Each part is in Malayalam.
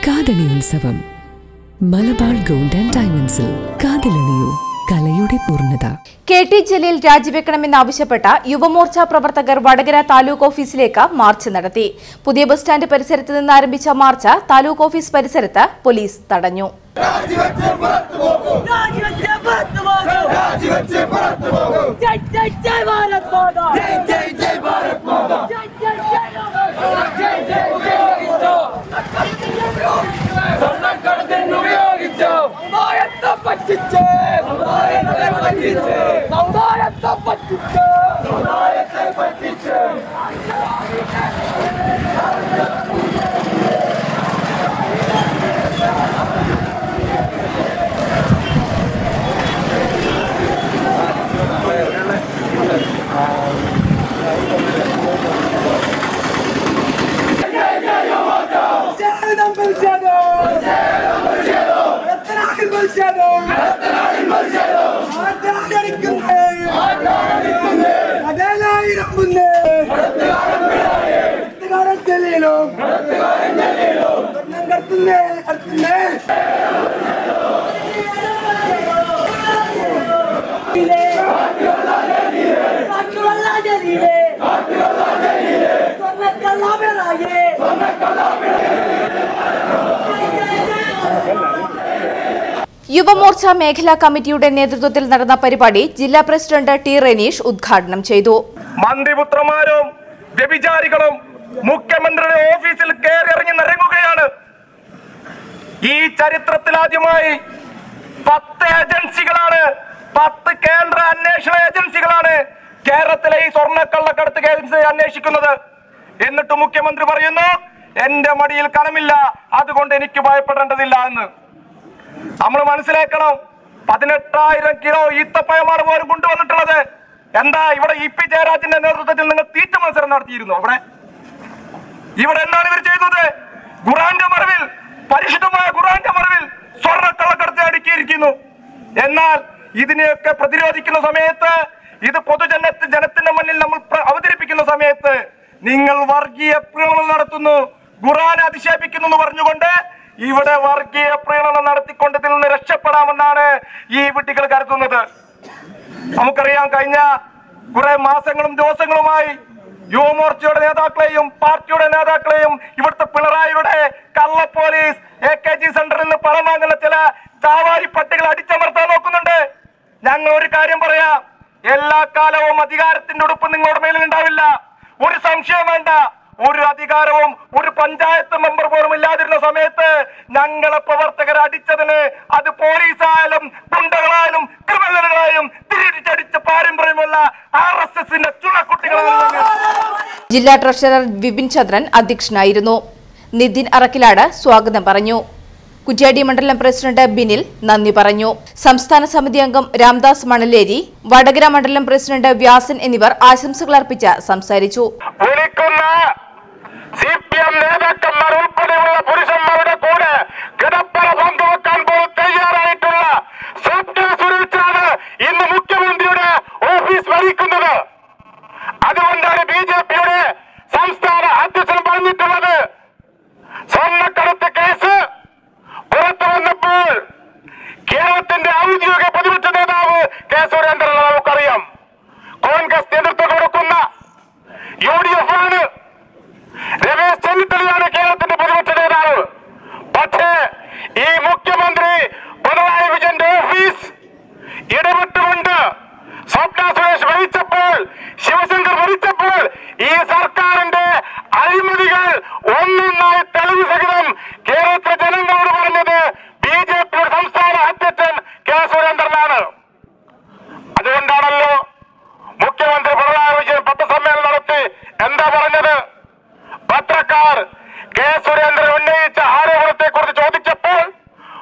കാതണി ഉത്സവം മലബാർ ഗോൾഡ് ആൻഡ് ഡയമണ്ട്സിൽ കാതിലണിയൂ കലയുടെ പൂർണ്ണത കെ ടി ജലീൽ രാജിവെക്കണമെന്നാവശ്യപ്പെട്ട യുവമോർച്ച പ്രവർത്തകർ വടകര താലൂക്ക് ഓഫീസിലേക്ക് മാർച്ച് നടത്തി പുതിയ ബസ് സ്റ്റാൻഡ് പരിസരത്ത് നിന്ന് ആരംഭിച്ച മാർച്ച് താലൂക്ക് ഓഫീസ് പരിസരത്ത് പോലീസ് തടഞ്ഞു രാജിവെച്ച് പുറത്തു പോകും ജയ് ജയ് ജയ് ഭാരത് മാതാ ജയ് ജയ് ജയ് ഭാരത് മാതാ ജയ് ജയ് ജയ് ജയ് ജയ് ഉപയോഗിച്ചോ സ്വർണ്ണക്കടത്തിന് ഉപയോഗിച്ചോ സമുദായത്തെ പറ്റിച്ച് സമുദായത്തെ പറ്റിച്ച് സമുദായത്തെ പറ്റിച്ച് സമുദായത്തെ പറ്റിച്ച് യുവമോർച്ച മേഖലാ കമ്മിറ്റിയുടെ നേതൃത്വത്തിൽ നടന്ന പരിപാടി ജില്ലാ പ്രസിഡന്റ് ടി റെനീഷ് ഉദ്ഘാടനം ചെയ്തു മന്ത്രിപുത്രന്മാരും വ്യഭിചാരികളും മുഖ്യമന്ത്രിയുടെ ഓഫീസിൽ കയറി ഇറങ്ങി നിറങ്ങുകയാണ് ഈ ചരിത്രത്തിൽ ആദ്യമായി പത്ത് ഏജൻസികളാണ് പത്ത് കേന്ദ്ര അന്വേഷണ ഏജൻസികളാണ് കേരളത്തിലെ ഈ സ്വർണ്ണക്കള്ളക്കടത്ത് കേസ് അന്വേഷിക്കുന്നത് എന്നിട്ട് മുഖ്യമന്ത്രി പറയുന്നു എന്റെ മടിയിൽ കണമില്ല അതുകൊണ്ട് എനിക്ക് ഭയപ്പെടേണ്ടതില്ല എന്ന് നമ്മൾ മനസ്സിലാക്കണം പതിനെട്ടായിരം കിലോ ഈത്തപ്പഴമാണ് പോലും കൊണ്ടുവന്നിട്ടുള്ളത് എന്താ ഇവിടെ ഇ പി ജയരാജന്റെ നേതൃത്വത്തിൽ നിങ്ങൾ തീറ്റ മത്സരം നടത്തിയിരുന്നു അവിടെ ഇവിടെ എന്താണ് ഇവർ ചെയ്യുന്നത് ഖുറാന്റെ മറവിൽ പരിശുദ്ധമായ ഖുറാന്റെ മറവിൽ സ്വർണ്ണക്കള്ളക്കടത്ത് അടുക്കിയിരിക്കുന്നു എന്നാൽ ഇതിനെയൊക്കെ പ്രതിരോധിക്കുന്ന സമയത്ത് ഇത് പൊതുജനത്തിന് ജനത്തിന്റെ മുന്നിൽ നമ്മൾ പ്ര- അവതരിപ്പിക്കുന്ന സമയത്ത് നിങ്ങൾ വർഗീയ പ്രീണനം നടത്തുന്നു ഖുറാനെ അധിക്ഷേപിക്കുന്നു എന്ന് പറഞ്ഞുകൊണ്ട് ഇവിടെ വർഗീയ പ്രീണനം നടത്തിക്കൊണ്ട് ഇതിൽ നിന്ന് രക്ഷപ്പെടാമെന്നാണ് ഈ വിട്ടികൾ കരുതുന്നത് നമുക്കറിയാം കഴിഞ്ഞ കുറെ മാസങ്ങളും ദിവസങ്ങളുമായി യുവമോർച്ചയുടെ നേതാക്കളെയും പാർട്ടിയുടെ നേതാക്കളെയും ഇവിടുത്തെ പിണറായിയുടെ കള്ള പോലീസ് എ കെ ജി സെന്ററിൽ നിന്ന് പണം വാങ്ങുന്ന ചില ചാവാരി പട്ടികൾ അടിച്ചമർത്താൻ നോക്കുന്നുണ്ട് ഞങ്ങൾ ഒരു കാര്യം പറയാം എല്ലാ കാലവും അധികാരത്തിന്റെ ഉടുപ്പ് നിങ്ങളുടെ മേലിൽ ഉണ്ടാവില്ല ഒരു സംശയം വേണ്ട ഒരു അധികാരവും ഒരു പഞ്ചായത്ത് മെമ്പർ പോലും ഇല്ലാതിരുന്ന സമയത്ത് ഞങ്ങളെ പ്രവർത്തകർ അടിച്ചതിന് അത് പോലീസായാലും ഗുണ്ടകളായാലും ക്രിമിനലുകളായും തിരിച്ചടിച്ച പാരമ്പര്യമുള്ള ആർ എസ് എസിന്റെ ചുണക്കുട്ടികളാണ് ജില്ലാ ട്രഷറർ വിപിൻ ചന്ദ്രൻ അധ്യക്ഷനായിരുന്നു നിതിൻ അറക്കിലാട് സ്വാഗതം പറഞ്ഞു കുറ്റ്യാടി മണ്ഡലം പ്രസിഡന്റ് ബിനിൽ നന്ദി പറഞ്ഞു സംസ്ഥാന സമിതി അംഗം രാംദാസ് മണലേരി വടകര മണ്ഡലം പ്രസിഡന്റ് വ്യാസൻ എന്നിവർ ആശംസകൾ അർപ്പിച്ച് സംസാരിച്ചു വിളിക്കുന്ന സി പി എം നേതാക്കന്മാർ ഉൾപ്പെടെയുള്ള പുരുഷന്മാരുടെ കൂടെ കിടപ്പറ പങ്കുവെക്കാൻ പോലും തയ്യാറായിട്ടുള്ള സ്വപ്ന സുരക്ഷാണ് ഇന്ന് മുഖ്യമന്ത്രിയുടെ ഓഫീസ് ഭരിക്കുന്നത് അതുകൊണ്ടാണ് ബി ജെ പിയുടെ സംസ്ഥാന അധ്യക്ഷൻ പറഞ്ഞിട്ടുള്ളത് സ്വർണ്ണക്കടത്ത് കേസ് പുറത്തു വന്നപ്പോൾ കേരളത്തിന്റെ ഔദ്യോഗിക പ്രതിപക്ഷ നേതാവ് കെ സുരേന്ദ്രൻ നമുക്കറിയാം കോൺഗ്രസ് നേതൃത്വം കൊടുക്കുന്ന യു ഡി എഫ് ആണ് രമേശ് ചെന്നിത്തലയാണ് കേരളത്തിന്റെ പ്രതിപക്ഷ നേതാവ് പക്ഷേ ഈ മുഖ്യമന്ത്രി പിണറായി വിജയന്റെ ഓഫീസ് ഇടപെട്ടുകൊണ്ട് സ്വപ്ന സുരേഷ് ഭരിച്ചപ്പോൾ ശിവശങ്കർ ഭരിച്ചപ്പോൾ ഈ സർക്കാരിന്റെ അഴിമതികൾ ഒന്നൊന്നായി തെളിവ് സഹിതം കേരളത്തിലെ ജനങ്ങളോട് പറഞ്ഞത് ബി ജെ പിയുടെ സംസ്ഥാന അധ്യക്ഷൻ കെ സുരേന്ദ്രനാണ് അതുകൊണ്ടാണല്ലോ മുഖ്യമന്ത്രി പിണറായി വിജയൻ പത്രസമ്മേളനം നടത്തി എന്താ പറഞ്ഞത് പത്രക്കാർ കെ സുരേന്ദ്രൻ ഉന്നയിച്ച ആരോപണത്തെ കുറിച്ച് ചോദിച്ചപ്പോൾ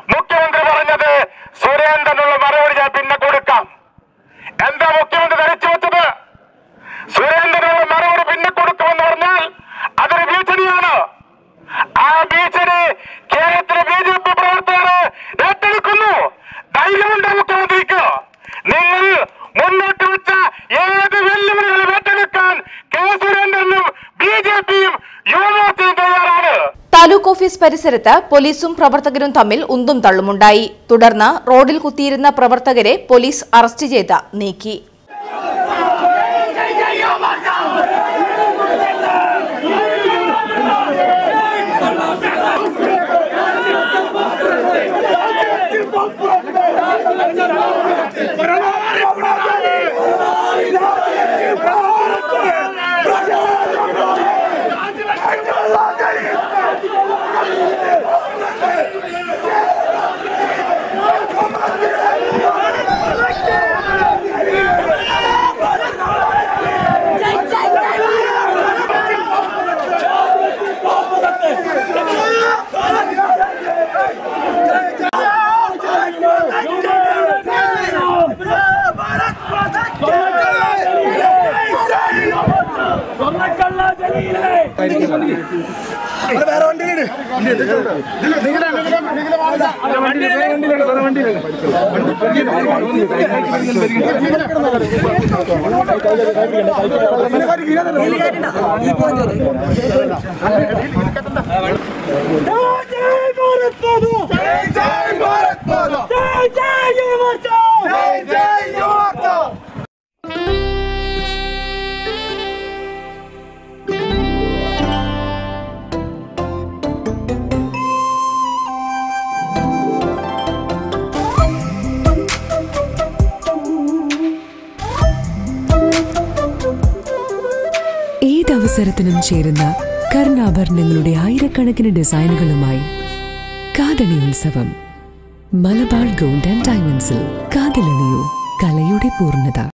ഓഫീസ് പരിസരത്ത് പോലീസും പ്രവർത്തകരും തമ്മിൽ ഉന്തും തള്ളുമുണ്ടായി തുടർന്ന് റോഡിൽ കുത്തിയിരുന്ന പ്രവർത്തകരെ പോലീസ് അറസ്റ്റ് ചെയ്ത് നീക്കി ഏതവസരത്തിനും ചേരുന്ന കർണാഭരണങ്ങളുടെ ആയിരക്കണക്കിന് ഡിസൈനുകളുമായി കാതണി ഉത്സവം മലബാർ ഗോൾഡ് ആൻഡ് ഡയമണ്ട്സിൽ കാതിലണിയൂ കലയുടെ പൂർണ്ണത